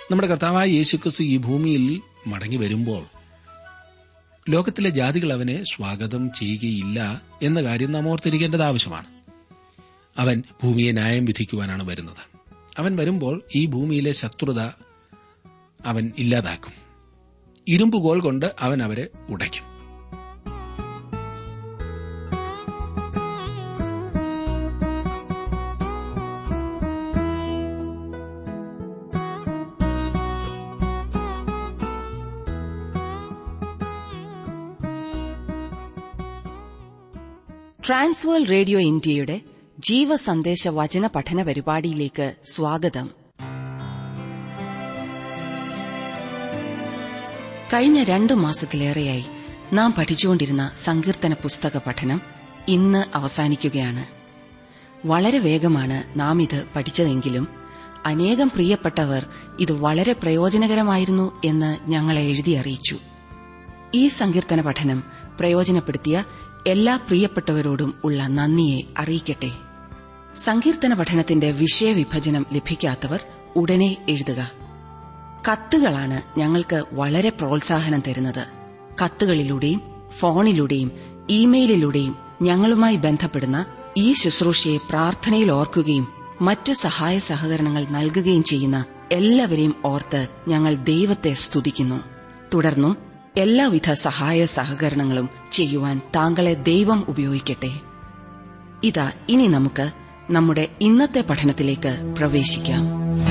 നമ്മുടെ കർത്താവായ യേശുക്രിസ്തു ഈ ഭൂമിയിൽ മടങ്ങി വരുമ്പോൾ ലോകത്തിലെ ജാതികൾ അവനെ സ്വാഗതം ചെയ്യുകയില്ല എന്ന കാര്യം നാം ഓർത്തിരിക്കേണ്ടത് ആവശ്യമാണ് അവൻ ഭൂമിയെ ന്യായം വിധിക്കുവാനാണ് വരുന്നത് അവൻ വരുമ്പോൾ ഈ ഭൂമിയിലെ ശത്രുത അവൻ ഇല്ലാതാക്കും ഇരുമ്പുകോൽ കൊണ്ട് അവൻ അവരെ ഉടയ്ക്കും ട്രാൻസ്വേൾ റേഡിയോ ഇന്ത്യയുടെ ജീവസന്ദേശ വചന പഠന പരിപാടിയിലേക്ക് സ്വാഗതം കഴിഞ്ഞ രണ്ടു മാസത്തിലേറെയായി നാം പഠിച്ചുകൊണ്ടിരുന്ന സങ്കീർത്തന പുസ്തക പഠനം ഇന്ന് അവസാനിക്കുകയാണ് വളരെ വേഗമാണ് നാം ഇത് പഠിച്ചതെങ്കിലും അനേകം പ്രിയപ്പെട്ടവർ ഇത് വളരെ പ്രയോജനകരമായിരുന്നു എന്ന് ഞങ്ങളെ എഴുതി അറിയിച്ചു ഈ സങ്കീർത്തന പഠനം പ്രയോജനപ്പെടുത്തിയ എല്ലാ പ്രിയപ്പെട്ടവരോടും ഉള്ള നന്ദിയെ അറിയിക്കട്ടെ സങ്കീർത്തന പഠനത്തിന്റെ വിഷയവിഭജനം ലഭിക്കാത്തവർ ഉടനെ എഴുതുക കത്തുകളാണ് ഞങ്ങൾക്ക് വളരെ പ്രോത്സാഹനം തരുന്നത് കത്തുകളിലൂടെയും ഫോണിലൂടെയും ഇമെയിലിലൂടെയും ഞങ്ങളുമായി ബന്ധപ്പെടുന്ന ഈ ശുശ്രൂഷയെ പ്രാർത്ഥനയിൽ ഓർക്കുകയും മറ്റ് സഹായ സഹകരണങ്ങൾ നൽകുകയും ചെയ്യുന്ന എല്ലാവരെയും ഓർത്ത് ഞങ്ങൾ ദൈവത്തെ സ്തുതിക്കുന്നു തുടർന്നും എല്ലാവിധ സഹായ സഹകരണങ്ങളും ചെയ്യുവാൻ താങ്കളെ ദൈവം ഉപയോഗിക്കട്ടെ ഇതാ ഇനി നമുക്ക് നമ്മുടെ ഇന്നത്തെ പഠനത്തിലേക്ക് പ്രവേശിക്കാം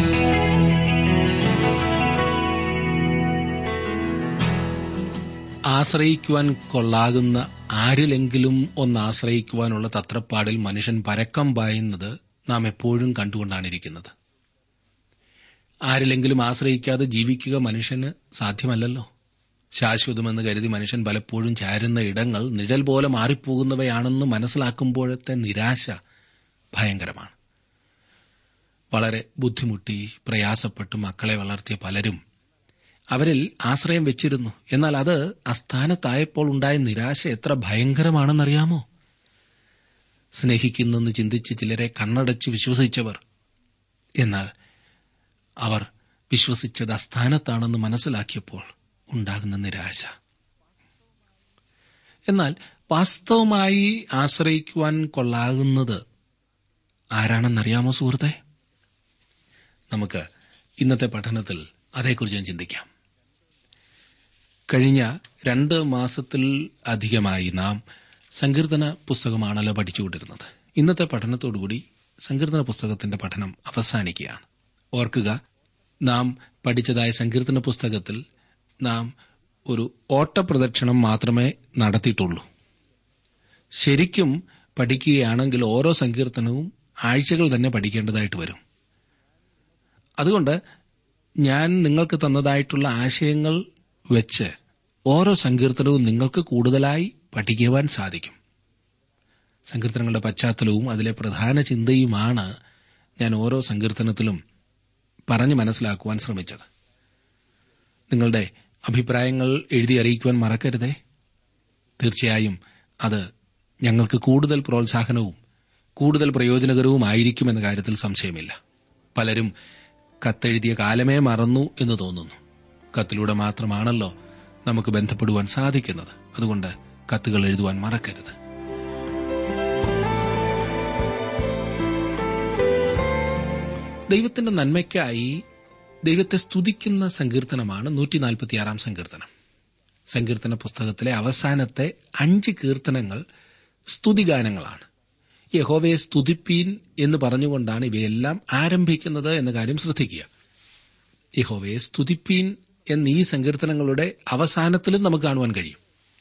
ആശ്രയിക്കുവാൻ കൊള്ളാകുന്ന ആരിലെങ്കിലും ഒന്ന് ആശ്രയിക്കുവാനുള്ള തത്രപ്പാടിൽ മനുഷ്യൻ പരക്കം പായുന്നത് നാം എപ്പോഴും കണ്ടുകൊണ്ടാണിരിക്കുന്നത് ആരിലെങ്കിലും ആശ്രയിക്കാതെ ജീവിക്കുക മനുഷ്യന് സാധ്യമല്ലല്ലോ ശാശ്വതമെന്ന് കരുതി മനുഷ്യൻ പലപ്പോഴും ചാരുന്ന ഇടങ്ങൾ നിഴൽ പോലെ മാറിപ്പോകുന്നവയാണെന്ന് മനസ്സിലാക്കുമ്പോഴത്തെ നിരാശ ഭയങ്കരമാണ് വളരെ ബുദ്ധിമുട്ടി പ്രയാസപ്പെട്ട് മക്കളെ വളർത്തിയ പലരും അവരിൽ ആശ്രയം വെച്ചിരുന്നു എന്നാൽ അത് അസ്ഥാനത്തായപ്പോൾ ഉണ്ടായ നിരാശ എത്ര ഭയങ്കരമാണെന്നറിയാമോ സ്നേഹിക്കുന്നെന്ന് ചിന്തിച്ച് ചിലരെ കണ്ണടച്ച് വിശ്വസിച്ചവർ എന്നാൽ അവർ വിശ്വസിച്ചത് അസ്ഥാനത്താണെന്ന് മനസ്സിലാക്കിയപ്പോൾ ഉണ്ടാകുന്ന നിരാശ എന്നാൽ വാസ്തവമായി ആശ്രയിക്കുവാൻ കൊള്ളാകുന്നത് ആരാണെന്നറിയാമോ സുഹൃത്തെ നമുക്ക് ഇന്നത്തെ പഠനത്തിൽ അതേക്കുറിച്ച് ചിന്തിക്കാം കഴിഞ്ഞ രണ്ട് മാസത്തിൽ അധികമായി നാം സങ്കീർത്തന പുസ്തകമാണല്ലോ പഠിച്ചുകൊണ്ടിരുന്നത് ഇന്നത്തെ പഠനത്തോടുകൂടി സങ്കീർത്തന പുസ്തകത്തിന്റെ പഠനം അവസാനിക്കുകയാണ് ഓർക്കുക നാം പഠിച്ചതായ സങ്കീർത്തന പുസ്തകത്തിൽ നാം ഒരു ഓട്ടപ്രദക്ഷിണം മാത്രമേ നടത്തിയിട്ടുള്ളൂ ശരിക്കും പഠിക്കുകയാണെങ്കിൽ ഓരോ സങ്കീർത്തനവും ആഴ്ചകൾ തന്നെ പഠിക്കേണ്ടതായിട്ട് വരും അതുകൊണ്ട് ഞാൻ നിങ്ങൾക്ക് തന്നതായിട്ടുള്ള ആശയങ്ങൾ വെച്ച് ഓരോ സങ്കീർത്തനവും നിങ്ങൾക്ക് കൂടുതലായി പഠിക്കുവാൻ സാധിക്കും സങ്കീർത്തനങ്ങളുടെ പശ്ചാത്തലവും അതിലെ പ്രധാന ചിന്തയുമാണ് ഞാൻ ഓരോ സങ്കീർത്തനത്തിലും പറഞ്ഞു മനസ്സിലാക്കുവാൻ ശ്രമിച്ചത് നിങ്ങളുടെ അഭിപ്രായങ്ങൾ എഴുതി അറിയിക്കുവാൻ മറക്കരുതേ തീർച്ചയായും അത് ഞങ്ങൾക്ക് കൂടുതൽ പ്രോത്സാഹനവും കൂടുതൽ പ്രയോജനകരവുമായിരിക്കുമെന്ന കാര്യത്തിൽ സംശയമില്ല പലരും കത്തെഴുതിയ കാലമേ മറന്നു എന്ന് തോന്നുന്നു കത്തിലൂടെ മാത്രമാണല്ലോ നമുക്ക് ബന്ധപ്പെടുവാൻ സാധിക്കുന്നത് അതുകൊണ്ട് കത്തുകൾ എഴുതുവാൻ മറക്കരുത് ദൈവത്തിന്റെ നന്മയ്ക്കായി ദൈവത്തെ സ്തുതിക്കുന്ന സങ്കീർത്തനമാണ് നൂറ്റിനാൽപ്പത്തിയാറാം സങ്കീർത്തനം സങ്കീർത്തന പുസ്തകത്തിലെ അവസാനത്തെ അഞ്ച് കീർത്തനങ്ങൾ സ്തുതിഗാനങ്ങളാണ് യഹോവയെ സ്തുതിപ്പീൻ എന്ന് പറഞ്ഞുകൊണ്ടാണ് ഇവയെല്ലാം ആരംഭിക്കുന്നത് എന്ന കാര്യം ശ്രദ്ധിക്കുക യഹോവയെ സ്തുതിപ്പീൻ എന്ന് ഈ സങ്കീർത്തനങ്ങളുടെ അവസാനത്തിലും നമുക്ക് കാണുവാൻ കഴിയും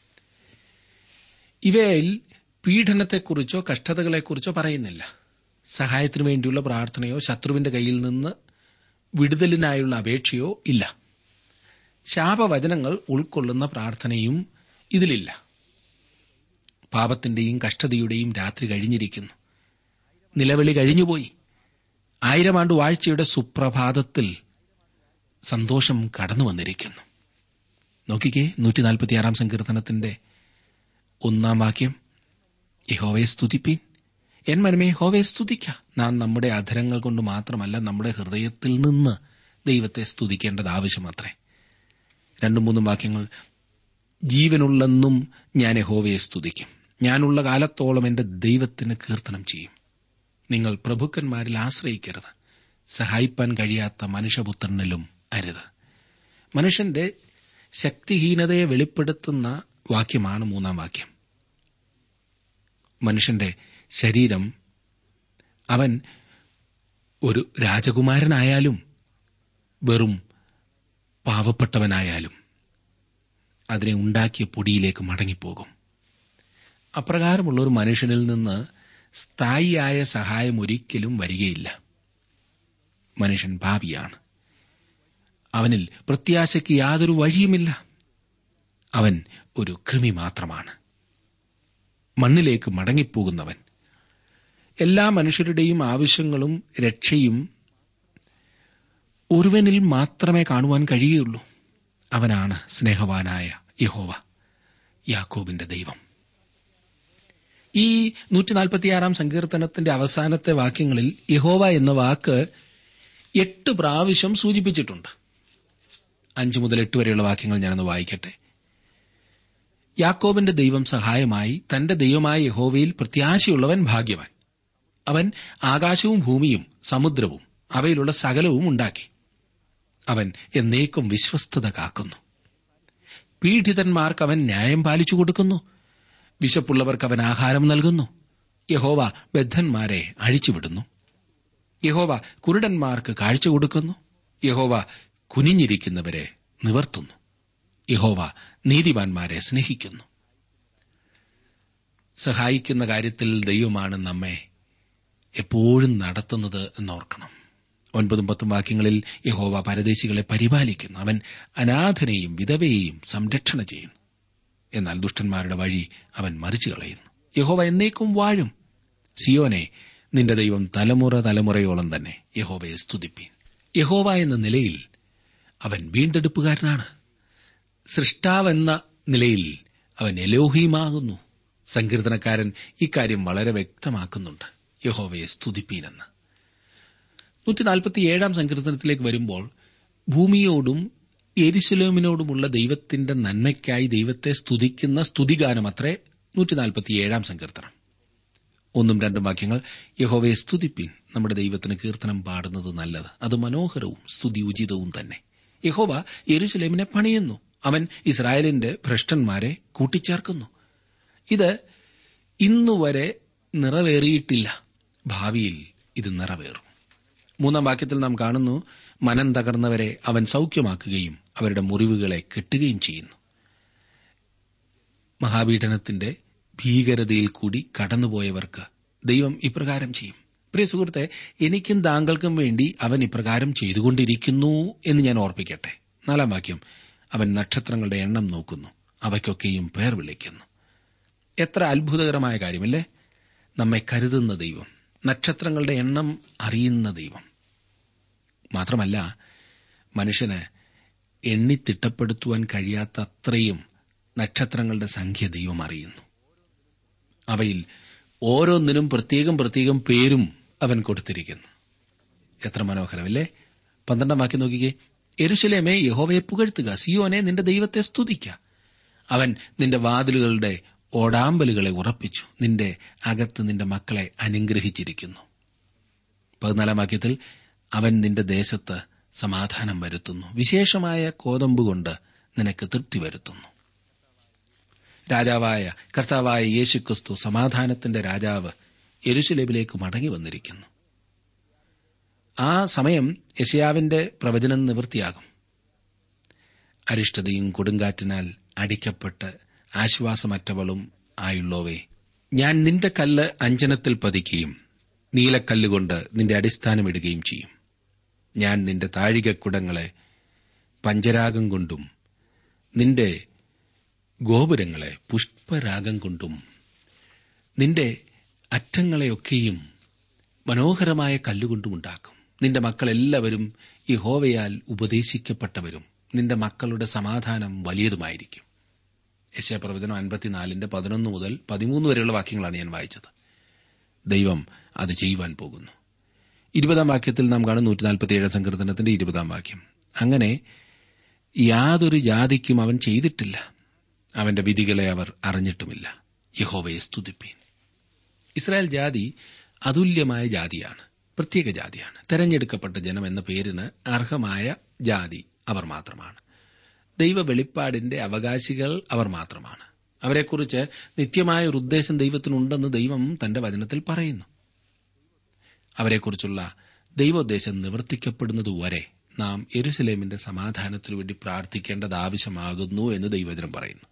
ഇവയിൽ പീഡനത്തെക്കുറിച്ചോ കഷ്ടതകളെക്കുറിച്ചോ പറയുന്നില്ല സഹായത്തിനു വേണ്ടിയുള്ള പ്രാർത്ഥനയോ ശത്രുവിന്റെ കയ്യിൽ നിന്ന് വിടുതലിനായുള്ള അപേക്ഷയോ ഇല്ല ശാപവചനങ്ങൾ ഉൾക്കൊള്ളുന്ന പ്രാർത്ഥനയും ഇതിലില്ല പാപത്തിന്റെയും കഷ്ടതയുടെയും രാത്രി കഴിഞ്ഞിരിക്കുന്നു നിലവിളി കഴിഞ്ഞുപോയി ആയിരം ആണ്ട് വാഴ്ചയുടെ സുപ്രഭാതത്തിൽ സന്തോഷം കടന്നു വന്നിരിക്കുന്നു നോക്കിക്കേ നൂറ്റിനാൽപ്പത്തിയാറാം സങ്കീർത്തനത്തിന്റെ ഒന്നാം വാക്യം യഹോവയെ സ്തുതിപ്പീൻ എൻ മനമേ ഹോവയെ സ്തുതിക്ക നാം നമ്മുടെ അധരങ്ങൾ കൊണ്ട് മാത്രമല്ല നമ്മുടെ ഹൃദയത്തിൽ നിന്ന് ദൈവത്തെ സ്തുതിക്കേണ്ടത് ആവശ്യമത്രേ രണ്ടും മൂന്നും വാക്യങ്ങൾ ജീവനുള്ളെന്നും ഞാൻ യഹോവയെ സ്തുതിക്കും ഞാനുള്ള കാലത്തോളം എന്റെ ദൈവത്തിന് കീർത്തനം ചെയ്യും നിങ്ങൾ പ്രഭുക്കന്മാരിൽ ആശ്രയിക്കരുത് സഹായിപ്പാൻ കഴിയാത്ത മനുഷ്യപുത്രനിലും അരുത് മനുഷ്യന്റെ ശക്തിഹീനതയെ വെളിപ്പെടുത്തുന്ന വാക്യമാണ് മൂന്നാം വാക്യം മനുഷ്യന്റെ ശരീരം അവൻ ഒരു രാജകുമാരനായാലും വെറും പാവപ്പെട്ടവനായാലും അതിനെ ഉണ്ടാക്കിയ പൊടിയിലേക്ക് മടങ്ങിപ്പോകും അപ്രകാരമുള്ള ഒരു മനുഷ്യനിൽ നിന്ന് സ്ഥായിയായ സഹായം ഒരിക്കലും വരികയില്ല മനുഷ്യൻ ഭാവിയാണ് അവനിൽ പ്രത്യാശയ്ക്ക് യാതൊരു വഴിയുമില്ല അവൻ ഒരു കൃമി മാത്രമാണ് മണ്ണിലേക്ക് മടങ്ങിപ്പോകുന്നവൻ എല്ലാ മനുഷ്യരുടെയും ആവശ്യങ്ങളും രക്ഷയും ഒരുവനിൽ മാത്രമേ കാണുവാൻ കഴിയുകയുള്ളൂ അവനാണ് സ്നേഹവാനായ യഹോവ യാക്കോബിന്റെ ദൈവം ഈ നൂറ്റിനാൽപ്പത്തിയാറാം സങ്കീർത്തനത്തിന്റെ അവസാനത്തെ വാക്യങ്ങളിൽ യഹോവ എന്ന വാക്ക് എട്ട് പ്രാവശ്യം സൂചിപ്പിച്ചിട്ടുണ്ട് അഞ്ചു മുതൽ എട്ട് വരെയുള്ള വാക്യങ്ങൾ ഞാനൊന്ന് വായിക്കട്ടെ യാക്കോബിന്റെ ദൈവം സഹായമായി തന്റെ ദൈവമായ യഹോവയിൽ പ്രത്യാശയുള്ളവൻ ഭാഗ്യവാൻ അവൻ ആകാശവും ഭൂമിയും സമുദ്രവും അവയിലുള്ള സകലവും ഉണ്ടാക്കി അവൻ എന്നേക്കും വിശ്വസ്തത കാക്കുന്നു പീഡിതന്മാർക്ക് അവൻ ന്യായം പാലിച്ചു കൊടുക്കുന്നു വിശപ്പുള്ളവർക്ക് അവൻ ആഹാരം നൽകുന്നു യഹോവ ബദ്ധന്മാരെ അഴിച്ചുവിടുന്നു യഹോവ കുരുടന്മാർക്ക് കാഴ്ച കൊടുക്കുന്നു യഹോവ കുനിഞ്ഞിരിക്കുന്നവരെ നിവർത്തുന്നു യഹോവ നീതിമാന്മാരെ സ്നേഹിക്കുന്നു സഹായിക്കുന്ന കാര്യത്തിൽ ദൈവമാണ് നമ്മെ എപ്പോഴും നടത്തുന്നത് എന്നോർക്കണം ഒൻപതും പത്തും വാക്യങ്ങളിൽ യഹോവ പരദേശികളെ പരിപാലിക്കുന്നു അവൻ അനാഥനെയും വിധവയെയും സംരക്ഷണ ചെയ്യുന്നു എന്നാൽ ദുഷ്ടന്മാരുടെ വഴി അവൻ മറിച്ചു കളയുന്നു യഹോവ എന്നേക്കും വാഴും സിയോനെ നിന്റെ ദൈവം തലമുറ തലമുറയോളം തന്നെ യഹോവയെ സ്തുതിപ്പീൻ യഹോവ എന്ന നിലയിൽ അവൻ വീണ്ടെടുപ്പുകാരനാണ് സൃഷ്ടാവെന്ന നിലയിൽ അവൻ എലോഹിയുമാകുന്നു സങ്കീർത്തനക്കാരൻ ഇക്കാര്യം വളരെ വ്യക്തമാക്കുന്നുണ്ട് യഹോവയെ സ്തുതിപ്പീനെന്ന് നൂറ്റിനാൽപ്പത്തിയേഴാം സങ്കീർത്തനത്തിലേക്ക് വരുമ്പോൾ ഭൂമിയോടും എരിശുലോമിനോടുമുള്ള ദൈവത്തിന്റെ നന്മയ്ക്കായി ദൈവത്തെ സ്തുതിക്കുന്ന സ്തുതിഗാനമത്രേ നൂറ്റിനാൽപ്പത്തിയേഴാം സങ്കീർത്തനം ഒന്നും രണ്ടും വാക്യങ്ങൾ യഹോവയെ സ്തുതിപ്പിൻ നമ്മുടെ ദൈവത്തിന് കീർത്തനം പാടുന്നത് നല്ലത് അത് മനോഹരവും സ്തുതി ഉചിതവും തന്നെ യഹോവ യെരുശലേമിനെ പണിയുന്നു അവൻ ഇസ്രായേലിന്റെ ഭ്രഷ്ടന്മാരെ കൂട്ടിച്ചേർക്കുന്നു ഇത് ഇന്നുവരെ നിറവേറിയിട്ടില്ല ഭാവിയിൽ ഇത് നിറവേറും മൂന്നാം വാക്യത്തിൽ നാം കാണുന്നു മനം തകർന്നവരെ അവൻ സൌഖ്യമാക്കുകയും അവരുടെ മുറിവുകളെ കെട്ടുകയും ചെയ്യുന്നു മഹാപീഡനത്തിന്റെ ഭീകരതയിൽ കൂടി കടന്നുപോയവർക്ക് ദൈവം ഇപ്രകാരം ചെയ്യും പ്രിയ സുഹൃത്തെ എനിക്കും താങ്കൾക്കും വേണ്ടി അവൻ ഇപ്രകാരം ചെയ്തുകൊണ്ടിരിക്കുന്നു എന്ന് ഞാൻ ഓർപ്പിക്കട്ടെ നാലാം വാക്യം അവൻ നക്ഷത്രങ്ങളുടെ എണ്ണം നോക്കുന്നു അവയ്ക്കൊക്കെയും പേർ വിളിക്കുന്നു എത്ര അത്ഭുതകരമായ കാര്യമല്ലേ നമ്മെ കരുതുന്ന ദൈവം നക്ഷത്രങ്ങളുടെ എണ്ണം അറിയുന്ന ദൈവം മാത്രമല്ല മനുഷ്യന് എണ്ണിത്തിട്ടപ്പെടുത്തുവാൻ കഴിയാത്ത അത്രയും നക്ഷത്രങ്ങളുടെ സംഖ്യ ദൈവം അറിയുന്നു അവയിൽ ഓരോന്നിനും പ്രത്യേകം പ്രത്യേകം പേരും അവൻ കൊടുത്തിരിക്കുന്നു എത്ര മനോഹരമല്ലേ പന്ത്രണ്ടാം വാക്യം നോക്കിക്കേ എരുശലേമേ യഹോവയെ പുകഴ്ത്തുക സിയോനെ നിന്റെ ദൈവത്തെ സ്തുതിക്ക അവൻ നിന്റെ വാതിലുകളുടെ ഓടാമ്പലുകളെ ഉറപ്പിച്ചു നിന്റെ അകത്ത് നിന്റെ മക്കളെ അനുഗ്രഹിച്ചിരിക്കുന്നു പതിനാലാം വാക്യത്തിൽ അവൻ നിന്റെ ദേശത്ത് സമാധാനം വരുത്തുന്നു വിശേഷമായ കോതമ്പ് കൊണ്ട് നിനക്ക് തൃപ്തി വരുത്തുന്നു രാജാവായ കർത്താവായ യേശുക്രിസ്തു സമാധാനത്തിന്റെ രാജാവ് യെരുശലേമിലേക്ക് മടങ്ങി വന്നിരിക്കുന്നു ആ സമയം യശയാവിന്റെ പ്രവചനം നിവൃത്തിയാകും അരിഷ്ടതയും കൊടുങ്കാറ്റിനാൽ അടിക്കപ്പെട്ട് ആശ്വാസമറ്റവളും ആയുള്ളോവേ ഞാൻ നിന്റെ കല്ല് അഞ്ജനത്തിൽ പതിക്കുകയും നീലക്കല്ലുകൊണ്ട് നിന്റെ അടിസ്ഥാനമിടുകയും ചെയ്യും ഞാൻ നിന്റെ താഴികക്കുടങ്ങളെ പഞ്ചരാഗം കൊണ്ടും നിന്റെ ഗോപുരങ്ങളെ പുഷ്പരാഗം കൊണ്ടും നിന്റെ അറ്റങ്ങളെയൊക്കെയും മനോഹരമായ കല്ലുകൊണ്ടും ഉണ്ടാക്കും നിന്റെ മക്കളെല്ലാവരും യഹോവയാൽ ഉപദേശിക്കപ്പെട്ടവരും നിന്റെ മക്കളുടെ സമാധാനം വലിയതുമായിരിക്കും യശയപ്രവചനം അൻപത്തിനാലിന്റെ പതിനൊന്ന് മുതൽ പതിമൂന്ന് വരെയുള്ള വാക്യങ്ങളാണ് ഞാൻ വായിച്ചത് ദൈവം അത് ചെയ്യുവാൻ പോകുന്നു ഇരുപതാം വാക്യത്തിൽ നാം കാണും നൂറ്റി നാൽപ്പത്തിയേഴ് സങ്കീർത്തനത്തിന്റെ ഇരുപതാം വാക്യം അങ്ങനെ യാതൊരു ജാതിക്കും അവൻ ചെയ്തിട്ടില്ല അവന്റെ വിധികളെ അവർ അറിഞ്ഞിട്ടുമില്ല യഹോവയെ സ്തുതിപ്പീൻ ഇസ്രായേൽ ജാതി അതുല്യമായ ജാതിയാണ് പ്രത്യേക ജാതിയാണ് തെരഞ്ഞെടുക്കപ്പെട്ട ജനം എന്ന പേരിന് അർഹമായ ജാതി അവർ മാത്രമാണ് ദൈവ വെളിപ്പാടിന്റെ അവകാശികൾ അവർ മാത്രമാണ് അവരെക്കുറിച്ച് നിത്യമായ ഒരു ഉദ്ദേശം ദൈവത്തിനുണ്ടെന്ന് ദൈവം തന്റെ വചനത്തിൽ പറയുന്നു അവരെക്കുറിച്ചുള്ള ദൈവോദ്ദേശം നിവർത്തിക്കപ്പെടുന്നതുവരെ നാം എരുസലേമിന്റെ സമാധാനത്തിനു വേണ്ടി പ്രാർത്ഥിക്കേണ്ടത് ആവശ്യമാകുന്നു എന്ന് ദൈവവചനം പറയുന്നു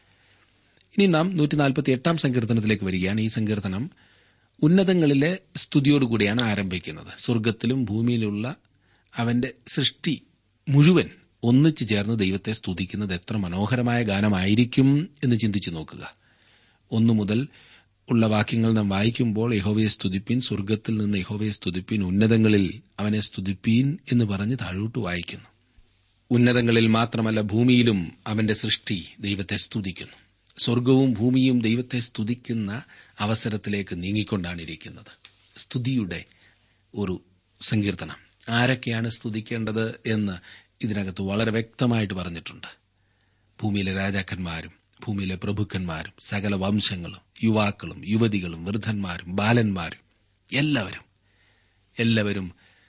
ഇനി നാം നൂറ്റിനാൽപ്പത്തി എട്ടാം സങ്കീർത്തനത്തിലേക്ക് വരികയാണ് ഈ സങ്കീർത്തനം ഉന്നതങ്ങളിലെ സ്തുതിയോടുകൂടിയാണ് ആരംഭിക്കുന്നത് സ്വർഗത്തിലും ഭൂമിയിലുള്ള അവന്റെ സൃഷ്ടി മുഴുവൻ ഒന്നിച്ചു ചേർന്ന് ദൈവത്തെ സ്തുതിക്കുന്നത് എത്ര മനോഹരമായ ഗാനമായിരിക്കും എന്ന് ചിന്തിച്ചു നോക്കുക ഒന്നു മുതൽ ഉള്ള വാക്യങ്ങൾ നാം വായിക്കുമ്പോൾ യഹോവയെ സ്തുതിപ്പീൻ സ്വർഗത്തിൽ നിന്ന് യഹോവയെ സ്തുതിപ്പീൻ ഉന്നതങ്ങളിൽ അവനെ സ്തുതിപ്പീൻ എന്ന് പറഞ്ഞ് താഴോട്ട് വായിക്കുന്നു ഉന്നതങ്ങളിൽ മാത്രമല്ല ഭൂമിയിലും അവന്റെ സൃഷ്ടി ദൈവത്തെ സ്തുതിക്കുന്നു സ്വർഗവും ഭൂമിയും ദൈവത്തെ സ്തുതിക്കുന്ന അവസരത്തിലേക്ക് നീങ്ങിക്കൊണ്ടാണ് ഇരിക്കുന്നത് സ്തുതിയുടെ ഒരു സങ്കീർത്തനം ആരൊക്കെയാണ് സ്തുതിക്കേണ്ടത് എന്ന് ഇതിനകത്ത് വളരെ വ്യക്തമായിട്ട് പറഞ്ഞിട്ടുണ്ട് ഭൂമിയിലെ രാജാക്കന്മാരും ഭൂമിയിലെ പ്രഭുക്കന്മാരും സകല വംശങ്ങളും യുവാക്കളും യുവതികളും വൃദ്ധന്മാരും ബാലന്മാരും എല്ലാവരും എല്ലാവരും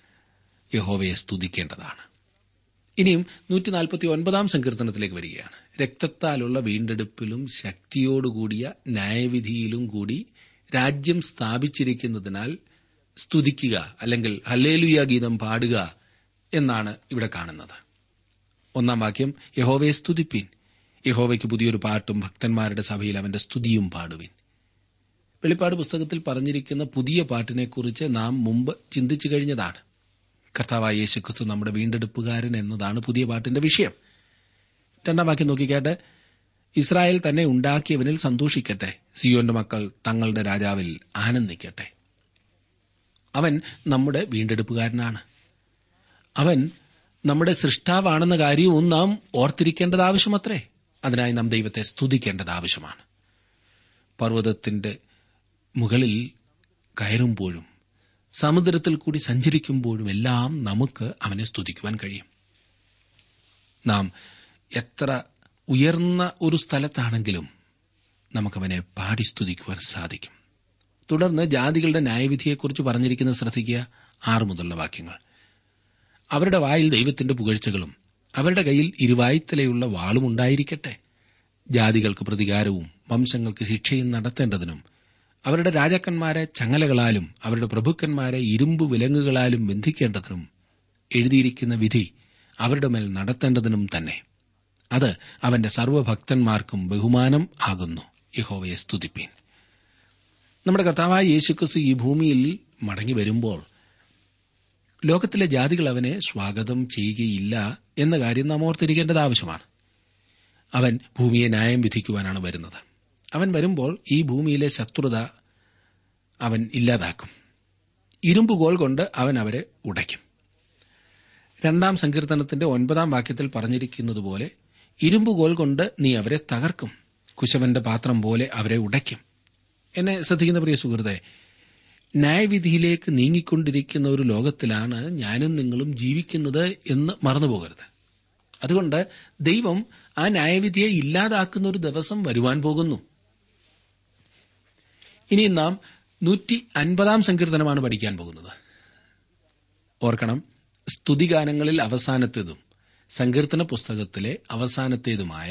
യഹോവയെ സ്തുതിക്കേണ്ടതാണ് ഇനിയും നൂറ്റി നാൽപ്പത്തി ഒൻപതാം സങ്കീർത്തനത്തിലേക്ക് വരികയാണ് രക്തത്താലുള്ള വീണ്ടെടുപ്പിലും ശക്തിയോടുകൂടിയ ന്യായവിധിയിലും കൂടി രാജ്യം സ്ഥാപിച്ചിരിക്കുന്നതിനാൽ സ്തുതിക്കുക അല്ലെങ്കിൽ ഹല്ലേലുയ ഗീതം പാടുക എന്നാണ് ഇവിടെ കാണുന്നത് ഒന്നാം വാക്യം യഹോവയെ സ്തുതിപ്പീൻ യഹോവയ്ക്ക് പുതിയൊരു പാട്ടും ഭക്തന്മാരുടെ സഭയിൽ അവന്റെ സ്തുതിയും പാടുവിൻ വെളിപ്പാട് പുസ്തകത്തിൽ പറഞ്ഞിരിക്കുന്ന പുതിയ പാട്ടിനെക്കുറിച്ച് നാം മുമ്പ് ചിന്തിച്ചു കഴിഞ്ഞതാണ് കർത്താവായ യേശുക്രിസ്തു നമ്മുടെ വീണ്ടെടുപ്പുകാരൻ എന്നതാണ് പുതിയ പാട്ടിന്റെ വിഷയം രണ്ടാം വാക്യം നോക്കിക്കാട്ടെ ഇസ്രായേൽ തന്നെ ഉണ്ടാക്കിയവനിൽ സന്തോഷിക്കട്ടെ സിയോന്റെ മക്കൾ തങ്ങളുടെ രാജാവിൽ ആനന്ദിക്കട്ടെ അവൻ നമ്മുടെ വീണ്ടെടുപ്പുകാരനാണ് അവൻ നമ്മുടെ സൃഷ്ടാവാണെന്ന കാര്യവും നാം ഓർത്തിരിക്കേണ്ടത് ആവശ്യമത്രേ അതിനായി നാം ദൈവത്തെ സ്തുതിക്കേണ്ടത് ആവശ്യമാണ് പർവ്വതത്തിന്റെ മുകളിൽ കയറുമ്പോഴും സമുദ്രത്തിൽ കൂടി സഞ്ചരിക്കുമ്പോഴും എല്ലാം നമുക്ക് അവനെ സ്തുതിക്കുവാൻ കഴിയും നാം എത്ര ഉയർന്ന ഒരു സ്ഥലത്താണെങ്കിലും നമുക്കവനെ പാടി സ്തുതിക്കുവാൻ സാധിക്കും തുടർന്ന് ജാതികളുടെ ന്യായവിധിയെക്കുറിച്ച് പറഞ്ഞിരിക്കുന്നത് ശ്രദ്ധിക്കുക ആറ് മുതലുള്ള വാക്യങ്ങൾ അവരുടെ വായിൽ ദൈവത്തിന്റെ പുകഴ്ചകളും അവരുടെ കയ്യിൽ ഇരുവായ്ത്തലയുള്ള വാളും ഉണ്ടായിരിക്കട്ടെ ജാതികൾക്ക് പ്രതികാരവും വംശങ്ങൾക്ക് ശിക്ഷയും നടത്തേണ്ടതിനും അവരുടെ രാജാക്കന്മാരെ ചങ്ങലകളാലും അവരുടെ പ്രഭുക്കന്മാരെ ഇരുമ്പ് വിലങ്ങുകളാലും ബന്ധിക്കേണ്ടതിനും എഴുതിയിരിക്കുന്ന വിധി അവരുടെ മേൽ നടത്തേണ്ടതിനും തന്നെ അത് അവന്റെ സർവ്വഭക്തന്മാർക്കും ബഹുമാനം ആകുന്നു യഹോവയെ സ്തുതിപ്പീൻ നമ്മുടെ കർത്താവായ യേശുക്രിസ്തു ഈ ഭൂമിയിൽ മടങ്ങി വരുമ്പോൾ ലോകത്തിലെ ജാതികൾ അവനെ സ്വാഗതം ചെയ്യുകയില്ല എന്ന കാര്യം നാം ഓർത്തിരിക്കേണ്ടത് ആവശ്യമാണ് അവൻ ഭൂമിയെ ന്യായം വിധിക്കുവാനാണ് വരുന്നത് അവൻ വരുമ്പോൾ ഈ ഭൂമിയിലെ ശത്രുത അവൻ ഇല്ലാതാക്കും ഇരുമ്പുകോൽ കൊണ്ട് അവൻ അവരെ ഉടയ്ക്കും രണ്ടാം സങ്കീർത്തനത്തിന്റെ ഒൻപതാം വാക്യത്തിൽ പറഞ്ഞിരിക്കുന്നതുപോലെ ഇരുമ്പുകോൽ കൊണ്ട് നീ അവരെ തകർക്കും കുശവന്റെ പാത്രം പോലെ അവരെ ഉടയ്ക്കും എന്നെ ശ്രദ്ധിക്കുന്ന പ്രിയ സുഹൃത്തെ ന്യായവിധിയിലേക്ക് നീങ്ങിക്കൊണ്ടിരിക്കുന്ന ഒരു ലോകത്തിലാണ് ഞാനും നിങ്ങളും ജീവിക്കുന്നത് എന്ന് മറന്നുപോകരുത് അതുകൊണ്ട് ദൈവം ആ ന്യായവിധിയെ ഇല്ലാതാക്കുന്ന ഒരു ദിവസം വരുവാൻ പോകുന്നു ഇനി നാം നൂറ്റി അൻപതാം സങ്കീർത്തനമാണ് പഠിക്കാൻ പോകുന്നത് ഓർക്കണം സ്തുതിഗാനങ്ങളിൽ അവസാനത്തേതും സങ്കീർത്തന പുസ്തകത്തിലെ അവസാനത്തേതുമായ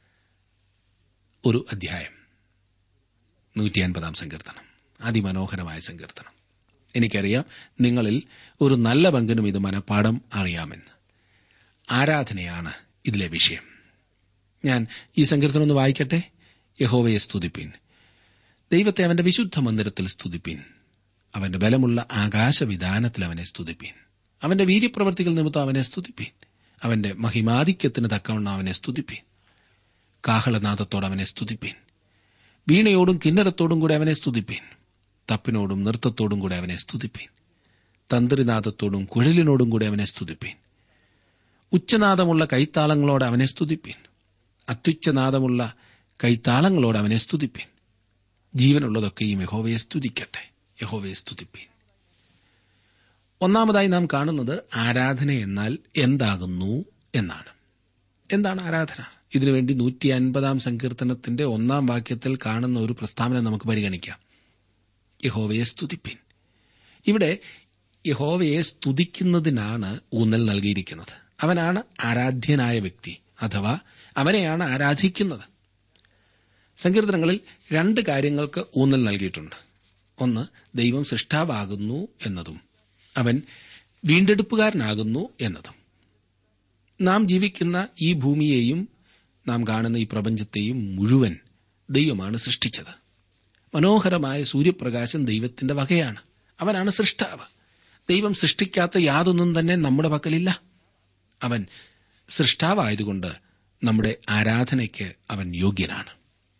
ഒരു അധ്യായം നൂറ്റി അൻപതാം സങ്കീർത്തനം അതിമനോഹരമായ സങ്കീർത്തനം എനിക്കറിയാം നിങ്ങളിൽ ഒരു നല്ല പങ്കിനും ഇത് മനഃപ്പാഠം അറിയാമെന്ന് ആരാധനയാണ് ഇതിലെ വിഷയം ഞാൻ ഈ സങ്കീർത്തനം ഒന്ന് വായിക്കട്ടെ യഹോവയെ സ്തുതിപ്പീൻ ദൈവത്തെ അവന്റെ വിശുദ്ധ മന്ദിരത്തിൽ സ്തുതിപ്പീൻ അവന്റെ ബലമുള്ള ആകാശവിധാനത്തിൽ അവനെ സ്തുതിപ്പീൻ അവന്റെ വീര്യപ്രവർത്തികൾ നിമിത്തം അവനെ സ്തുതിപ്പീൻ അവന്റെ മഹിമാധിക്യത്തിന് തക്കവണ്ണം അവനെ സ്തുതിപ്പീൻ കാഹളനാദത്തോട് അവനെ സ്തുതിപ്പീൻ വീണയോടും കിന്നരത്തോടും കൂടെ അവനെ സ്തുതിപ്പീൻ തപ്പിനോടും നൃത്തത്തോടും കൂടെ അവനെ സ്തുതിപ്പീൻ തന്ത്രിനാദത്തോടും കുഴലിനോടും കൂടെ അവനെ സ്തുതിപ്പീൻ ഉച്ചനാദമുള്ള കൈത്താളങ്ങളോട് അവനെ സ്തുതിപ്പീൻ അത്യുച്ചനാദമുള്ള കൈത്താളങ്ങളോട് അവനെ സ്തുതിപ്പീൻ ജീവനുള്ളതൊക്കെയും യഹോവയെ സ്തുതിക്കട്ടെ യഹോവയെ സ്തുതിപ്പീൻ ഒന്നാമതായി നാം കാണുന്നത് ആരാധന എന്നാൽ എന്താകുന്നു എന്നാണ് എന്താണ് ആരാധന ഇതിനുവേണ്ടി നൂറ്റി അൻപതാം സങ്കീർത്തനത്തിന്റെ ഒന്നാം വാക്യത്തിൽ കാണുന്ന ഒരു പ്രസ്താവന നമുക്ക് പരിഗണിക്കാം യഹോവയെ സ്തുതിപ്പിൻ ഇവിടെ യഹോവയെ സ്തുതിക്കുന്നതിനാണ് ഊന്നൽ നൽകിയിരിക്കുന്നത് അവനാണ് ആരാധ്യനായ വ്യക്തി അഥവാ അവനെയാണ് ആരാധിക്കുന്നത് സങ്കീർത്തനങ്ങളിൽ രണ്ട് കാര്യങ്ങൾക്ക് ഊന്നൽ നൽകിയിട്ടുണ്ട് ഒന്ന് ദൈവം സൃഷ്ടാവാകുന്നു എന്നതും അവൻ വീണ്ടെടുപ്പുകാരനാകുന്നു എന്നതും നാം ജീവിക്കുന്ന ഈ ഭൂമിയെയും നാം കാണുന്ന ഈ പ്രപഞ്ചത്തെയും മുഴുവൻ ദൈവമാണ് സൃഷ്ടിച്ചത് മനോഹരമായ സൂര്യപ്രകാശം ദൈവത്തിന്റെ വകയാണ് അവനാണ് സൃഷ്ടാവ് ദൈവം സൃഷ്ടിക്കാത്ത യാതൊന്നും തന്നെ നമ്മുടെ പക്കലില്ല അവൻ സൃഷ്ടാവായതുകൊണ്ട് നമ്മുടെ ആരാധനയ്ക്ക് അവൻ യോഗ്യനാണ്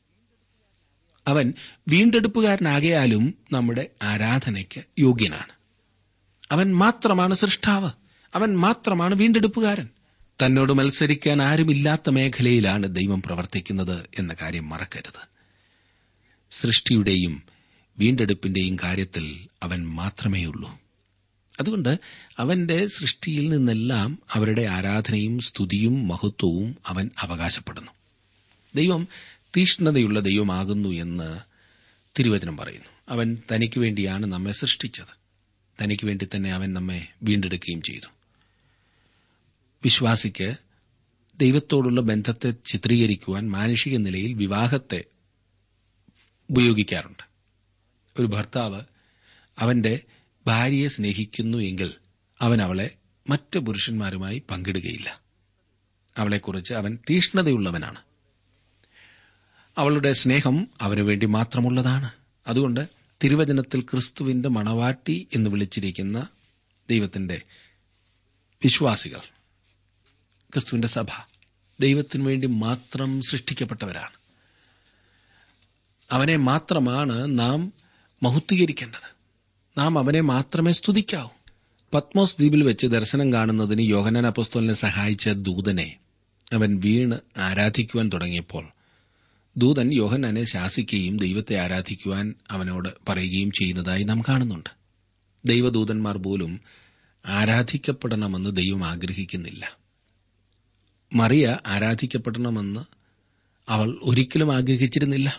അവൻ വീണ്ടെടുപ്പുകാരനാകയാലും നമ്മുടെ ആരാധനയ്ക്ക് യോഗ്യനാണ് അവൻ മാത്രമാണ് സൃഷ്ടാവ് അവൻ മാത്രമാണ് വീണ്ടെടുപ്പുകാരൻ തന്നോട് മത്സരിക്കാൻ ആരുമില്ലാത്ത മേഖലയിലാണ് ദൈവം പ്രവർത്തിക്കുന്നത് എന്ന കാര്യം മറക്കരുത് സൃഷ്ടിയുടെയും വീണ്ടെടുപ്പിന്റെയും കാര്യത്തിൽ അവൻ മാത്രമേയുള്ളൂ അതുകൊണ്ട് അവന്റെ സൃഷ്ടിയിൽ നിന്നെല്ലാം അവരുടെ ആരാധനയും സ്തുതിയും മഹത്വവും അവൻ അവകാശപ്പെടുന്നു ദൈവം തീഷ്ണതയുള്ള ദൈവമാകുന്നു എന്ന് തിരുവചനം പറയുന്നു അവൻ തനിക്ക് വേണ്ടിയാണ് നമ്മെ സൃഷ്ടിച്ചത് തനിക്ക് വേണ്ടി തന്നെ അവൻ നമ്മെ വീണ്ടെടുക്കുകയും ചെയ്തു വിശ്വാസിക്ക് ദൈവത്തോടുള്ള ബന്ധത്തെ ചിത്രീകരിക്കുവാൻ മാനുഷിക നിലയിൽ വിവാഹത്തെ ഉപയോഗിക്കാറുണ്ട് ഒരു ഭർത്താവ് അവന്റെ ഭാര്യയെ സ്നേഹിക്കുന്നു എങ്കിൽ അവൻ അവളെ മറ്റ് പുരുഷന്മാരുമായി പങ്കിടുകയില്ല അവളെക്കുറിച്ച് അവൻ തീഷ്ണതയുള്ളവനാണ് അവളുടെ സ്നേഹം അവനു വേണ്ടി മാത്രമുള്ളതാണ് അതുകൊണ്ട് തിരുവചനത്തിൽ ക്രിസ്തുവിന്റെ മണവാട്ടി എന്ന് വിളിച്ചിരിക്കുന്ന ദൈവത്തിന്റെ വിശ്വാസികൾ ക്രിസ്തുവിന്റെ സഭ ദൈവത്തിനു വേണ്ടി മാത്രം സൃഷ്ടിക്കപ്പെട്ടവരാണ് അവനെ മാത്രമാണ് നാം മഹത്വീകരിക്കേണ്ടത് നാം അവനെ മാത്രമേ സ്തുതിക്കാവൂ പത്മോസ് ദ്വീപിൽ വെച്ച് ദർശനം കാണുന്നതിന് യോഹനാൻ അപ്പസ്തോലിനെ സഹായിച്ച ദൂതനെ അവൻ വീണ് ആരാധിക്കുവാൻ തുടങ്ങിയപ്പോൾ ദൂതൻ യോഹന്നാനെ ശാസിക്കുകയും ദൈവത്തെ ആരാധിക്കുവാൻ അവനോട് പറയുകയും ചെയ്യുന്നതായി നാം കാണുന്നുണ്ട് ദൈവദൂതന്മാർ പോലും ആരാധിക്കപ്പെടണമെന്ന് ദൈവം ആഗ്രഹിക്കുന്നില്ല മറിയ ആരാധിക്കപ്പെടണമെന്ന് അവൾ ഒരിക്കലും ആഗ്രഹിച്ചിരുന്നില്ല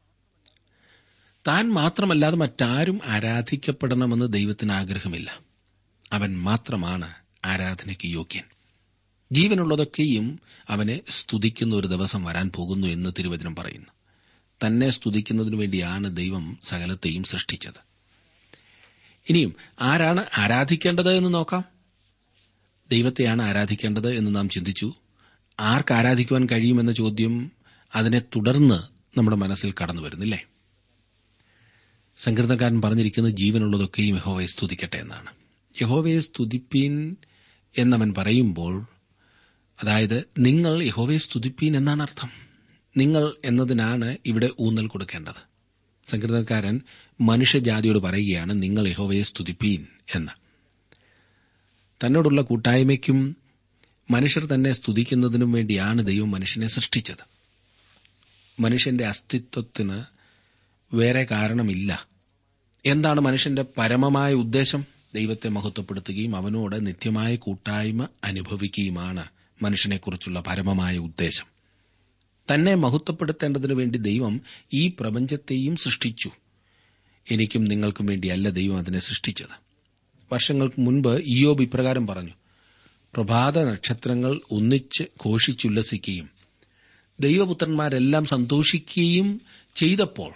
താൻ മാത്രമല്ലാതെ മറ്റാരും ആരാധിക്കപ്പെടണമെന്ന് ദൈവത്തിന് ആഗ്രഹമില്ല അവൻ മാത്രമാണ് ആരാധനയ്ക്ക് യോഗ്യൻ ജീവനുള്ളതൊക്കെയും അവനെ സ്തുതിക്കുന്ന ഒരു ദിവസം വരാൻ പോകുന്നു എന്ന് തിരുവചനം പറയുന്നു തന്നെ സ്തുതിക്കുന്നതിനു വേണ്ടിയാണ് ദൈവം സകലത്തെയും സൃഷ്ടിച്ചത് ഇനിയും ആരാണ് ആരാധിക്കേണ്ടത് എന്ന് നോക്കാം ദൈവത്തെയാണ് ആരാധിക്കേണ്ടത് എന്ന് നാം ചിന്തിച്ചു ആർക്ക് ആരാധിക്കുവാൻ കഴിയുമെന്ന ചോദ്യം അതിനെ തുടർന്ന് നമ്മുടെ മനസ്സിൽ കടന്നു വരുന്നില്ലേ സങ്കീർത്തനക്കാരൻ പറഞ്ഞിരിക്കുന്നത് ജീവനുള്ളതൊക്കെയും യഹോവയെ സ്തുതിക്കട്ടെ എന്നാണ് യഹോവയെ സ്തുതിപ്പീൻ എന്നവൻ പറയുമ്പോൾ അതായത് നിങ്ങൾ യഹോവയെ സ്തുതിപ്പീൻ എന്നാണ് അർത്ഥം നിങ്ങൾ എന്നതിനാണ് ഇവിടെ ഊന്നൽ കൊടുക്കേണ്ടത് സങ്കീർത്തനക്കാരൻ മനുഷ്യജാതിയോട് പറയുകയാണ് നിങ്ങൾ യഹോവയെ സ്തുതിപ്പീൻ എന്ന് തന്നോടുള്ള കൂട്ടായ്മയ്ക്കും മനുഷ്യർ തന്നെ സ്തുതിക്കുന്നതിനും വേണ്ടിയാണ് ദൈവം മനുഷ്യനെ സൃഷ്ടിച്ചത് മനുഷ്യന്റെ അസ്തിത്വത്തിന് വേറെ കാരണമില്ല എന്താണ് മനുഷ്യന്റെ പരമമായ ഉദ്ദേശം ദൈവത്തെ മഹത്വപ്പെടുത്തുകയും അവനോട് നിത്യമായ കൂട്ടായ്മ അനുഭവിക്കുകയുമാണ് മനുഷ്യനെക്കുറിച്ചുള്ള പരമമായ ഉദ്ദേശം തന്നെ മഹത്വപ്പെടുത്തേണ്ടതിനു വേണ്ടി ദൈവം ഈ പ്രപഞ്ചത്തെയും സൃഷ്ടിച്ചു എനിക്കും നിങ്ങൾക്കും വേണ്ടിയല്ല ദൈവം അതിനെ സൃഷ്ടിച്ചത് വർഷങ്ങൾക്ക് മുൻപ് ഇയോബ് ഇപ്രകാരം പറഞ്ഞു പ്രഭാത നക്ഷത്രങ്ങൾ ഒന്നിച്ച് ഘോഷിച്ചുല്ലസിക്കുകയും ദൈവപുത്രന്മാരെല്ലാം സന്തോഷിക്കുകയും ചെയ്തപ്പോൾ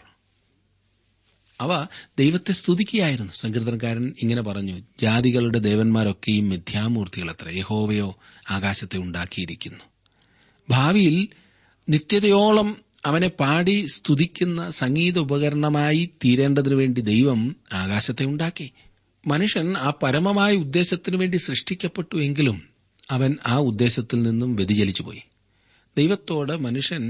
അവ ദൈവത്തെ സ്തുതിക്കുകയായിരുന്നു സങ്കീർത്തനക്കാരൻ ഇങ്ങനെ പറഞ്ഞു ജാതികളുടെ ദേവന്മാരൊക്കെയും മിഥ്യാമൂർത്തികളത്ര യഹോവയോ ആകാശത്തെ ഉണ്ടാക്കിയിരിക്കുന്നു ഭാവിയിൽ നിത്യതയോളം അവനെ പാടി സ്തുതിക്കുന്ന സംഗീത ഉപകരണമായി തീരേണ്ടതിനു വേണ്ടി ദൈവം ആകാശത്തെ ഉണ്ടാക്കി മനുഷ്യൻ ആ പരമമായ ഉദ്ദേശത്തിനു വേണ്ടി സൃഷ്ടിക്കപ്പെട്ടു എങ്കിലും അവൻ ആ ഉദ്ദേശത്തിൽ നിന്നും വ്യതിചലിച്ചുപോയി ദൈവത്തോട് മനുഷ്യൻ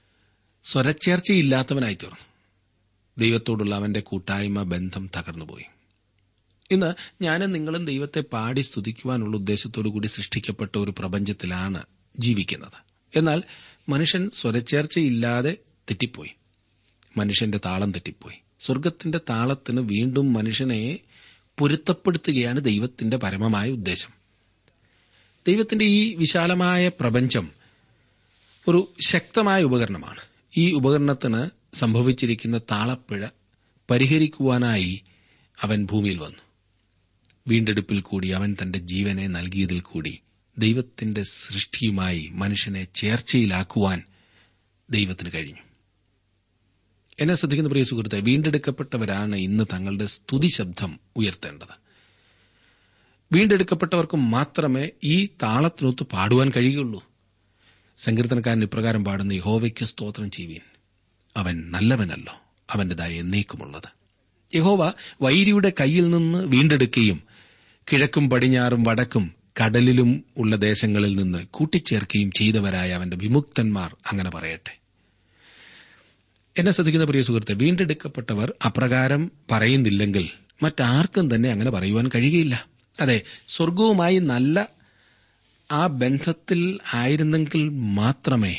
സ്വരച്ചേർച്ചയില്ലാത്തവനായി തീർന്നു ദൈവത്തോടുള്ള അവന്റെ കൂട്ടായ്മ ബന്ധം തകർന്നുപോയി ഇന്ന് ഞാനും നിങ്ങളും ദൈവത്തെ പാടി സ്തുതിക്കുവാനുള്ള ഉദ്ദേശത്തോടു കൂടി സൃഷ്ടിക്കപ്പെട്ട ഒരു പ്രപഞ്ചത്തിലാണ് ജീവിക്കുന്നത് എന്നാൽ മനുഷ്യൻ സ്വരച്ചേർച്ചയില്ലാതെ തെറ്റിപ്പോയി മനുഷ്യന്റെ താളം തെറ്റിപ്പോയി സ്വർഗത്തിന്റെ താളത്തിന് വീണ്ടും മനുഷ്യനെ പൊരുത്തപ്പെടുത്തുകയാണ് ദൈവത്തിന്റെ പരമമായ ഉദ്ദേശം ദൈവത്തിന്റെ ഈ വിശാലമായ പ്രപഞ്ചം ഒരു ശക്തമായ ഉപകരണമാണ് ഈ ഉപകരണത്തിന് സംഭവിച്ചിരിക്കുന്ന താളപ്പിഴ പരിഹരിക്കുവാനായി അവൻ ഭൂമിയിൽ വന്നു വീണ്ടെടുപ്പിൽ കൂടി അവൻ തന്റെ ജീവനെ നൽകിയതിൽ കൂടി ദൈവത്തിന്റെ സൃഷ്ടിയുമായി മനുഷ്യനെ ചേർച്ചയിലാക്കുവാൻ ദൈവത്തിന് കഴിഞ്ഞു എന്നെ ശ്രദ്ധിക്കുന്ന പ്രിയ സുഹൃത്തെ വീണ്ടെടുക്കപ്പെട്ടവരാണ് ഇന്ന് തങ്ങളുടെ സ്തുതി ശബ്ദം ഉയർത്തേണ്ടത് വീണ്ടെടുക്കപ്പെട്ടവർക്ക് മാത്രമേ ഈ താളത്തിനൊത്ത് പാടുവാൻ കഴിയുകയുള്ളൂ സങ്കീർത്തനക്കാരൻ ഇപ്രകാരം പാടുന്ന യഹോവയ്ക്ക് സ്തോത്രം ചെയ്യുവീൻ അവൻ നല്ലവനല്ലോ അവന്റെ ദയ എന്നേക്കുമുള്ളത് യഹോവ വൈരിയുടെ കയ്യിൽ നിന്ന് വീണ്ടെടുക്കുകയും കിഴക്കും പടിഞ്ഞാറും വടക്കും കടലിലും ഉള്ള ദേശങ്ങളിൽ നിന്ന് കൂട്ടിച്ചേർക്കുകയും ചെയ്തവരായ അവന്റെ വിമുക്തന്മാർ അങ്ങനെ പറയട്ടെ എന്നെ ശ്രദ്ധിക്കുന്ന പ്രിയ സുഹൃത്തെ വീണ്ടെടുക്കപ്പെട്ടവർ അപ്രകാരം പറയുന്നില്ലെങ്കിൽ മറ്റാർക്കും തന്നെ അങ്ങനെ പറയുവാൻ കഴിയുകയില്ല അതെ സ്വർഗവുമായി നല്ല ആ ബന്ധത്തിൽ ആയിരുന്നെങ്കിൽ മാത്രമേ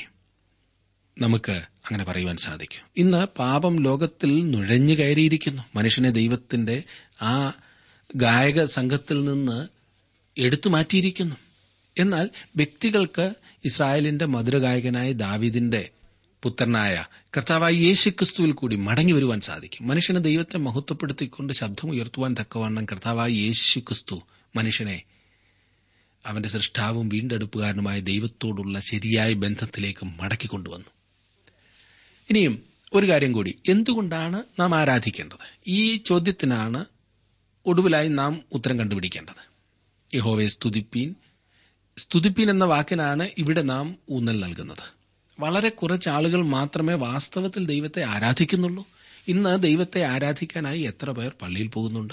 നമുക്ക് അങ്ങനെ പറയുവാൻ സാധിക്കൂ ഇന്ന് പാപം ലോകത്തിൽ നുഴഞ്ഞു കയറിയിരിക്കുന്നു മനുഷ്യനെ ദൈവത്തിന്റെ ആ ഗായക സംഘത്തിൽ നിന്ന് എടുത്തു മാറ്റിയിരിക്കുന്നു എന്നാൽ വ്യക്തികൾക്ക് ഇസ്രായേലിന്റെ മധുരഗായകനായ ദാവിദിന്റെ പുത്രനായ കർത്താവായ യേശു ക്രിസ്തുവിൽ കൂടി മടങ്ങി വരുവാൻ സാധിക്കും മനുഷ്യന് ദൈവത്തെ മഹത്വപ്പെടുത്തിക്കൊണ്ട് ശബ്ദം ഉയർത്തുവാൻ തക്കവണ്ണം കർത്താവായ യേശു ക്രിസ്തു മനുഷ്യനെ അവന്റെ സൃഷ്ടാവും വീണ്ടെടുപ്പുകാരനുമായ ദൈവത്തോടുള്ള ശരിയായ ബന്ധത്തിലേക്ക് മടക്കിക്കൊണ്ടുവന്നു ഇനിയും ഒരു കാര്യം കൂടി എന്തുകൊണ്ടാണ് നാം ആരാധിക്കേണ്ടത് ഈ ചോദ്യത്തിനാണ് ഒടുവിലായി നാം ഉത്തരം കണ്ടുപിടിക്കേണ്ടത് യഹോവയെ സ്തുതിപ്പീൻ സ്തുതിപ്പീൻ എന്ന വാക്കിനാണ് ഇവിടെ നാം ഊന്നൽ നൽകുന്നത് വളരെ കുറച്ച് ആളുകൾ മാത്രമേ വാസ്തവത്തിൽ ദൈവത്തെ ആരാധിക്കുന്നുള്ളൂ ഇന്ന് ദൈവത്തെ ആരാധിക്കാനായി എത്ര പേർ പള്ളിയിൽ പോകുന്നുണ്ട്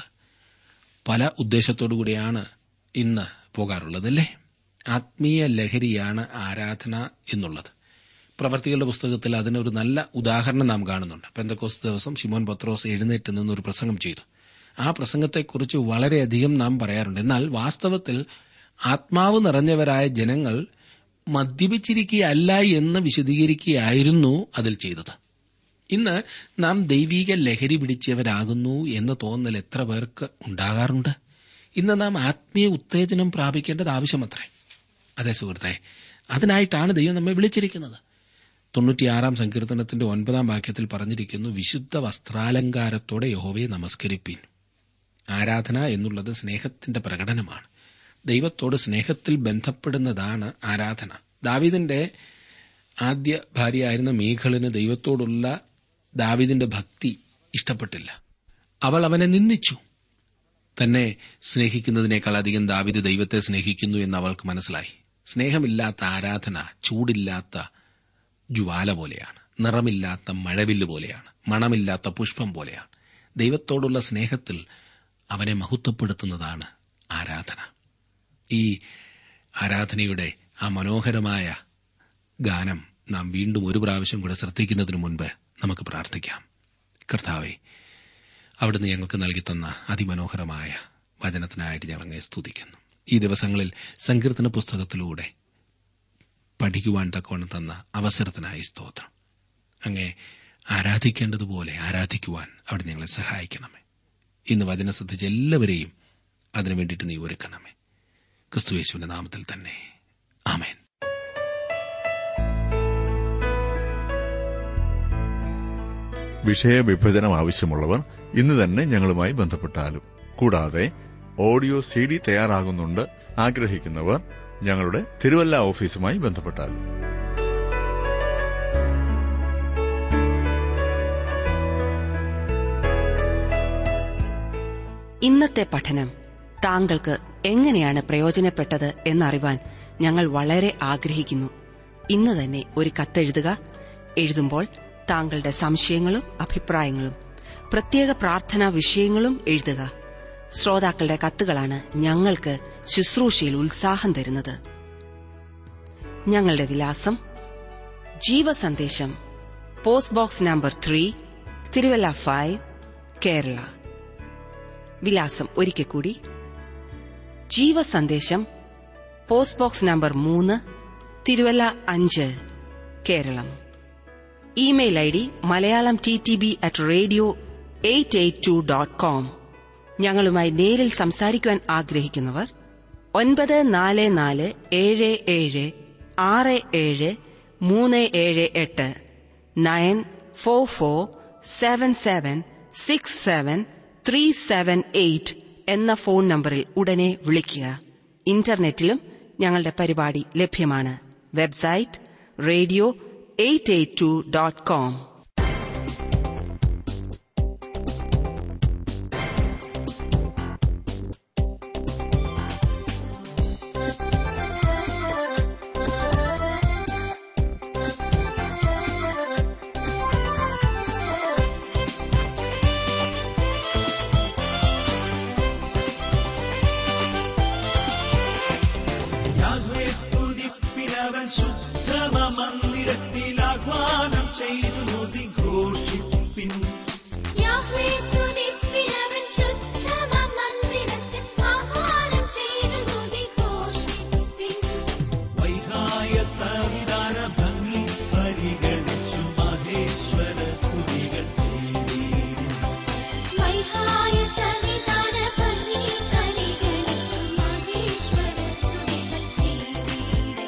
പല ഉദ്ദേശത്തോടുകൂടിയാണ് ഇന്ന് പോകാറുള്ളതല്ലേ ആത്മീയ ലഹരിയാണ് ആരാധന എന്നുള്ളത് പ്രവർത്തികളുടെ പുസ്തകത്തിൽ അതിനൊരു നല്ല ഉദാഹരണം നാം കാണുന്നുണ്ട് പെന്തക്കോസ് ദിവസം ശിമോൻ പത്രോസ് എഴുന്നേറ്റ് നിന്നൊരു പ്രസംഗം ചെയ്തു ആ പ്രസംഗത്തെക്കുറിച്ച് വളരെയധികം നാം പറയാറുണ്ട് എന്നാൽ വാസ്തവത്തിൽ ആത്മാവ് നിറഞ്ഞവരായ ജനങ്ങൾ മദ്യപിച്ചിരിക്കുകയല്ല എന്ന് വിശദീകരിക്കുകയായിരുന്നു അതിൽ ചെയ്തത് ഇന്ന് നാം ദൈവീക ലഹരി പിടിച്ചവരാകുന്നു എന്ന തോന്നൽ എത്ര പേർക്ക് ഉണ്ടാകാറുണ്ട് ഇന്ന് നാം ആത്മീയ ഉത്തേജനം പ്രാപിക്കേണ്ടത് ആവശ്യമത്രേ അതെ സുഹൃത്തെ അതിനായിട്ടാണ് ദൈവം നമ്മെ വിളിച്ചിരിക്കുന്നത് തൊണ്ണൂറ്റിയാറാം സങ്കീർത്തനത്തിന്റെ ഒൻപതാം വാക്യത്തിൽ പറഞ്ഞിരിക്കുന്നു വിശുദ്ധ വസ്ത്രാലങ്കാരത്തോടെ യഹോവയെ നമസ്കരിപ്പീൻ ആരാധന എന്നുള്ളത് സ്നേഹത്തിന്റെ പ്രകടനമാണ് ദൈവത്തോട് സ്നേഹത്തിൽ ബന്ധപ്പെടുന്നതാണ് ആരാധന ദാവിദിന്റെ ആദ്യ ഭാര്യയായിരുന്ന മീഖളിന് ദൈവത്തോടുള്ള ദാവിദിന്റെ ഭക്തി ഇഷ്ടപ്പെട്ടില്ല അവൾ അവനെ നിന്ദിച്ചു തന്നെ സ്നേഹിക്കുന്നതിനേക്കാൾ അധികം ദാവിദ് ദൈവത്തെ സ്നേഹിക്കുന്നു എന്ന് അവൾക്ക് മനസ്സിലായി സ്നേഹമില്ലാത്ത ആരാധന ചൂടില്ലാത്ത ജ്വാല പോലെയാണ് നിറമില്ലാത്ത മഴവില്ല് പോലെയാണ് മണമില്ലാത്ത പുഷ്പം പോലെയാണ് ദൈവത്തോടുള്ള സ്നേഹത്തിൽ അവനെ മഹത്വപ്പെടുത്തുന്നതാണ് ആരാധന ഈ ആരാധനയുടെ ആ മനോഹരമായ ഗാനം നാം വീണ്ടും ഒരു പ്രാവശ്യം കൂടെ ശ്രദ്ധിക്കുന്നതിന് മുൻപ് നമുക്ക് പ്രാർത്ഥിക്കാം കർത്താവെ അവിടുന്ന് ഞങ്ങൾക്ക് നൽകിത്തന്ന അതിമനോഹരമായ വചനത്തിനായിട്ട് ഞങ്ങൾ അങ്ങേ സ്തുതിക്കുന്നു ഈ ദിവസങ്ങളിൽ സങ്കീർത്തന പുസ്തകത്തിലൂടെ പഠിക്കുവാൻ തക്കവണ്ണം തന്ന അവസരത്തിനായി സ്തോത്രം അങ്ങേ ആരാധിക്കേണ്ടതുപോലെ ആരാധിക്കുവാൻ അവിടെ ഞങ്ങളെ സഹായിക്കണമേ ഇന്ന് വചന ശ്രദ്ധിച്ച എല്ലാവരെയും അതിനു വേണ്ടിയിട്ട് നീ ഒരുക്കണമേ ക്രിസ്തുയേശുവിന്റെ നാമത്തിൽ തന്നെ ആമേൻ വിഷയവിഭജനം ആവശ്യമുള്ളവർ ഇന്ന് തന്നെ ഞങ്ങളുമായി ബന്ധപ്പെട്ടാലും കൂടാതെ ഓഡിയോ സി ഡി തയ്യാറാകുന്നുണ്ട് ആഗ്രഹിക്കുന്നവർ ഞങ്ങളുടെ തിരുവല്ല ഓഫീസുമായി ബന്ധപ്പെട്ടാലും ഇന്നത്തെ പഠനം താങ്കൾക്ക് എങ്ങനെയാണ് പ്രയോജനപ്പെട്ടത് എന്നറിവാൻ ഞങ്ങൾ വളരെ ആഗ്രഹിക്കുന്നു ഇന്ന് തന്നെ ഒരു കത്തെഴുതുക എഴുതുമ്പോൾ താങ്കളുടെ സംശയങ്ങളും അഭിപ്രായങ്ങളും പ്രത്യേക പ്രാർത്ഥനാ വിഷയങ്ങളും എഴുതുക ശ്രോതാക്കളുടെ കത്തുകളാണ് ഞങ്ങൾക്ക് ശുശ്രൂഷയിൽ ഉത്സാഹം തരുന്നത് ഞങ്ങളുടെ വിലാസം ജീവസന്ദേശം post box number three Thiruvalla five Kerala വിലാസം ഒരിക്കൽ കൂടി ജീവസന്ദേശം പോസ്റ്റ് ബോക്സ് നമ്പർ മൂന്ന് തിരുവല്ല അഞ്ച് Keralam email I D Malayalam T T B at radio eight eight two dot com ഞങ്ങളുമായി നേരിൽ സംസാരിക്കുവാൻ ആഗ്രഹിക്കുന്നവർ ഒൻപത് നാല് നാല് ഏഴ് ഏഴ് ആറ് ഏഴ് മൂന്ന് ഏഴ് എട്ട് nine four four seven seven six seven three seven eight എന്ന ഫോൺ നമ്പറിൽ ഉടനെ വിളിക്കുക ഇന്റർനെറ്റിലും ഞങ്ങളുടെ പരിപാടി ലഭ്യമാണ് website radio eight eight two dot com Yahweh സ്തുതിപ്പിനവൻ ശുദ്ധമ മന്ദിരത്തിൽ ആഹ്വാനം ചെയ്തു മുതി ഘോഷിപ്പിൻ യാഹ്വേ സ്തുതിപ്പിനവൻ ശുദ്ധമാം മന്ദിരത്തിൽ ആഹ്വാനം ചെയ്തു സ്തുതി ഘോഷിപ്പിൻ. വൈഹായ സംവിധാന ഭംഗി പരിഗണിച്ചു മഹേശ്വര സ്തുതികൾ ചെയ്തിടും വൈഹായ സംവിധാന ഭംഗി പരിഗണിച്ചു മഹേശ്വര സ്തുതികൾ ചെയ്തിടും.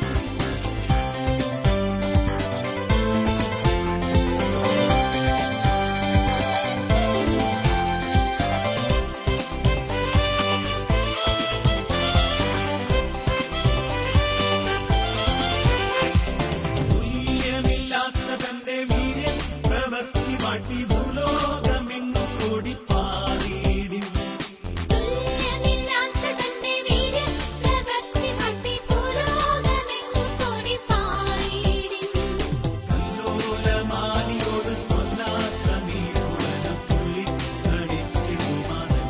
തുല്യമില്ലാത്ത തന്റെ വീര്യം പ്രവൃത്തി വാട്ടി ഭൂലോകമെങ്ങും ഓടിപ്പാറിയിടും തുല്യമില്ലാത്ത തന്റെ വീര്യം പ്രവൃത്തി മട്ടി ഭൂലോകമെങ്ങും കൊടിപാറിയിടിൻ. കല്ലോലമാലിയോട് സൊല്ലാസമീപനം തുള്ളിക്കളിച്ചിടുമാറും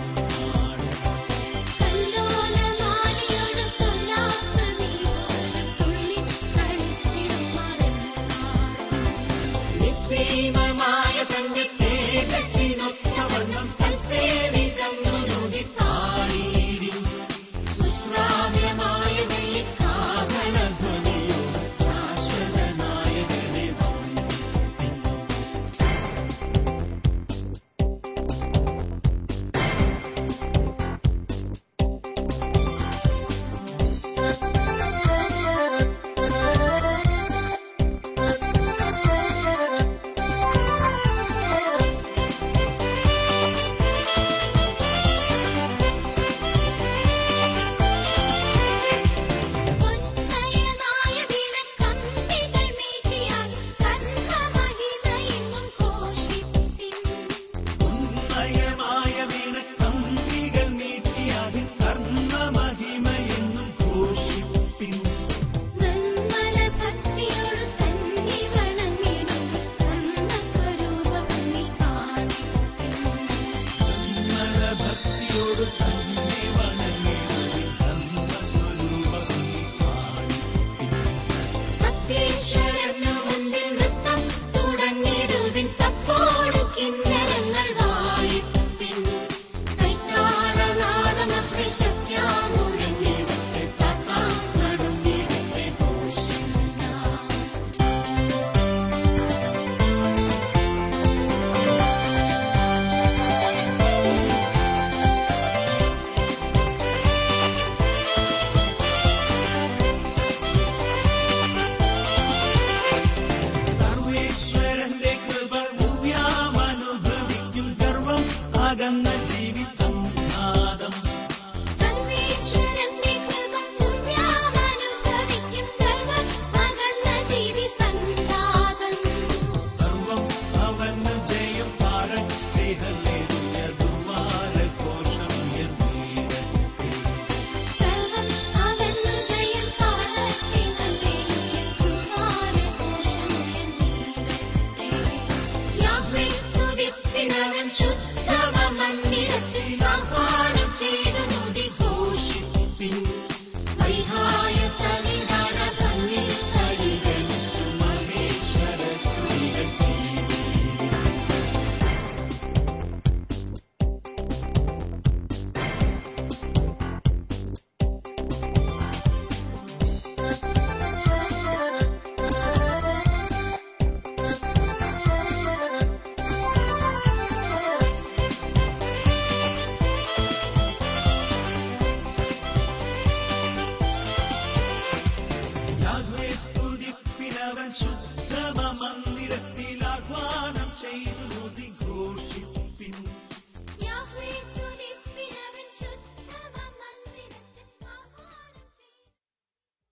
കല്ലോലമാലിയോട് സൊല്ലാസമീപനം തുള്ളിക്കളിച്ചിടുമാറെന്നാണ്. നിസ്സീമമായ തന്റെ തേജസ്സിനൊത്തവണ്ണം സൽസേവിതങ്ങുതി പാടിയിടും സുശ്രാവ്യമായ വെള്ളിക്കാഹളധ്വനിയോട് ശാശ്വതനായകനെ പൊന്നയനായ വീണക്കമ്പികൾ മീട്ടിയാൽ കർമ്മമഹിമയെങ്ങും ഘോഷിപ്പിൻ. ഉന്നയമായ വീണക്കമ്പികൾ നീട്ടിയതിൽ കർമ്മമഹിമയെന്നും ഘോഷിപ്പിൻ നിർമ്മല ഭക്തിയോട് തന്നെ വണങ്ങിടും കർമ്മസ്വരൂപം നീ കാണിപ്പിൻ. നിർമ്മല ഭക്തിയോട് തന്നെ വണങ്ങിടുവിൻ കർമ്മസ്വരൂപം നീ കാണിപ്പിൻ സത്യേശ്വരനു മുൻപിൽ നൃത്തം തുടങ്ങിടുവിൻ തപ്പോടു കിന്നരങ്ങൾ വായിപ്പിൻ കൈത്താളനാദമപ്രി ശക്യാമുഴങ്ങിടട്ടെ സാത്താൻ നടുങ്ങിടട്ടെ ഘോഷില്ല സർവേശ്വരന്റെ കൃപ ഭൂമ്യാമനുഭവിക്കും ഗർവം അകന്ന ജീവി